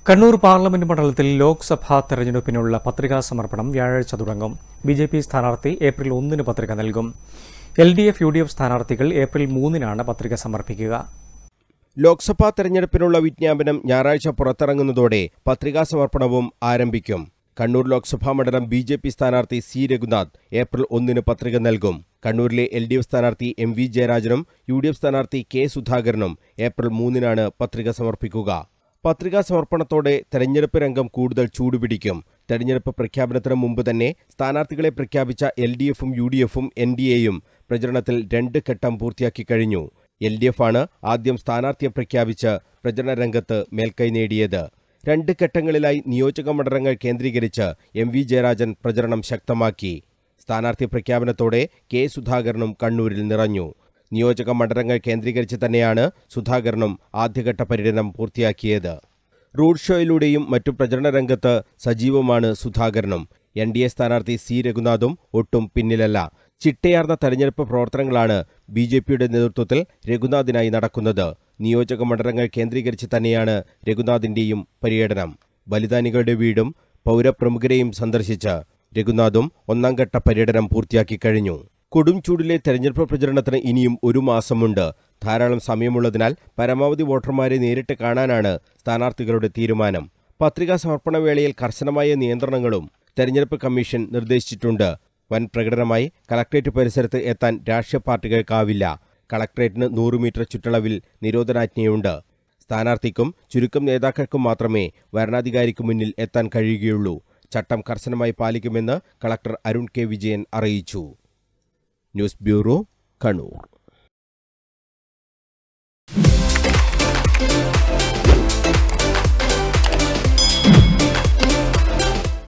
Kannur parliament മണ്ഡലത്തിൽ ലോക്സഭാ തെരഞ്ഞെടുപ്പിനുള്ള പത്രികാ സമർപ്പണം വ്യാഴാഴ്ച തുടങ്ങും ബി ജെ പി സ്ഥാനാർത്ഥി ഏപ്രിൽ ഒന്നിന് പത്രിക നൽകും L D F U D F സ്ഥാനാർത്ഥികൾ ഏപ്രിൽ മൂന്നിനാണ് പത്രിക സമർപ്പിക്കുക ലോക്സഭാ തെരഞ്ഞെടുപ്പിനുള്ള വിജ്ഞാപനം ഞായറാഴ്ച പുറത്തിറങ്ങുന്നതോടെ പത്രികാ സമർപ്പണവും ആരംഭിക്കും കണ്ണൂർ ലോക്സഭാ മണ്ഡലം ബി ജെ പി സ്ഥാനാർത്ഥി സി രഘുനാഥ് ഏപ്രിൽ ഒന്നിന് പത്രിക നൽകും കണ്ണൂരിലെ എൽ ഡി എഫ് സ്ഥാനാർത്ഥി എം വി ജയരാജനും യു ഡി എഫ് സ്ഥാനാർത്ഥി കെ സുധാകരനും ഏപ്രിൽ മൂന്നിനാണ് പത്രിക സമർപ്പിക്കുക പത്രികാ സമർപ്പണത്തോടെ തെരഞ്ഞെടുപ്പ് രംഗം കൂടുതൽ ചൂടുപിടിക്കും തെരഞ്ഞെടുപ്പ് പ്രഖ്യാപനത്തിന് മുമ്പ് തന്നെ സ്ഥാനാർത്ഥികളെ പ്രഖ്യാപിച്ച എൽ ഡി എഫും യു ഡി എഫും എൻ ഡി എയും പ്രചരണത്തിൽ രണ്ട് ഘട്ടം പൂർത്തിയാക്കി കഴിഞ്ഞു എൽ ഡി എഫ് ആണ് ആദ്യം സ്ഥാനാർത്ഥിയെ പ്രഖ്യാപിച്ച് പ്രചരണ രംഗത്ത് മേൽക്കൈ നേടിയത് രണ്ട് ഘട്ടങ്ങളിലായി നിയോജക മണ്ഡലങ്ങൾ കേന്ദ്രീകരിച്ച് എം വി ജയരാജൻ പ്രചരണം ശക്തമാക്കി സ്ഥാനാർത്ഥി പ്രഖ്യാപനത്തോടെ കെ സുധാകരനും കണ്ണൂരിൽ നിറഞ്ഞു നിയോജക മണ്ഡലങ്ങൾ കേന്ദ്രീകരിച്ച് തന്നെയാണ് സുധാകരനും ആദ്യഘട്ട പര്യടനം പൂർത്തിയാക്കിയത് റോഡ് ഷോയിലൂടെയും മറ്റു പ്രചരണ രംഗത്ത് സജീവമാണ് സുധാകരനും എൻ ഡി എ സ്ഥാനാർത്ഥി സി രഘുനാഥും ഒട്ടും പിന്നിലല്ല ചിട്ടയാർന്ന തെരഞ്ഞെടുപ്പ് പ്രവർത്തനങ്ങളാണ് ബി ജെ പിയുടെ നേതൃത്വത്തിൽ രഘുനാഥിനായി നടക്കുന്നത് നിയോജക മണ്ഡലങ്ങൾ കേന്ദ്രീകരിച്ച് തന്നെയാണ് രഘുനാഥിന്റെയും പര്യടനം ബലിദാനികളുടെ വീടും പൗരപ്രമുഖരെയും സന്ദർശിച്ച് രഘുനാഥും ഒന്നാംഘട്ട പര്യടനം പൂർത്തിയാക്കി കഴിഞ്ഞു കൊടും ചൂടിലെ തെരഞ്ഞെടുപ്പ് പ്രചരണത്തിന് ഇനിയും ഒരു മാസമുണ്ട് ധാരാളം സമയമുള്ളതിനാൽ പരമാവധി വോട്ടർമാരെ നേരിട്ട് കാണാനാണ് സ്ഥാനാർത്ഥികളുടെ തീരുമാനം പത്രികാ സമർപ്പണ വേളയിൽ കർശനമായ നിയന്ത്രണങ്ങളും തെരഞ്ഞെടുപ്പ് കമ്മീഷൻ നിർദ്ദേശിച്ചിട്ടുണ്ട് വൻ പ്രകടനമായി കളക്ട്രേറ്റ് പരിസരത്ത് എത്താൻ രാഷ്ട്രീയ പാർട്ടികൾക്കാവില്ല കളക്ട്രേറ്റിന് നൂറ് മീറ്റർ ചുറ്റളവിൽ നിരോധനാജ്ഞയുണ്ട് സ്ഥാനാർത്ഥിക്കും ചുരുക്കം നേതാക്കൾക്കും മാത്രമേ വരണാധികാരിക്ക് മുന്നിൽ എത്താൻ കഴിയുകയുള്ളൂ ചട്ടം കർശനമായി പാലിക്കുമെന്ന് കളക്ടർ അരുൺ കെ വിജയൻ അറിയിച്ചു ന്യൂസ് ബ്യൂറോ കണ്ണൂർ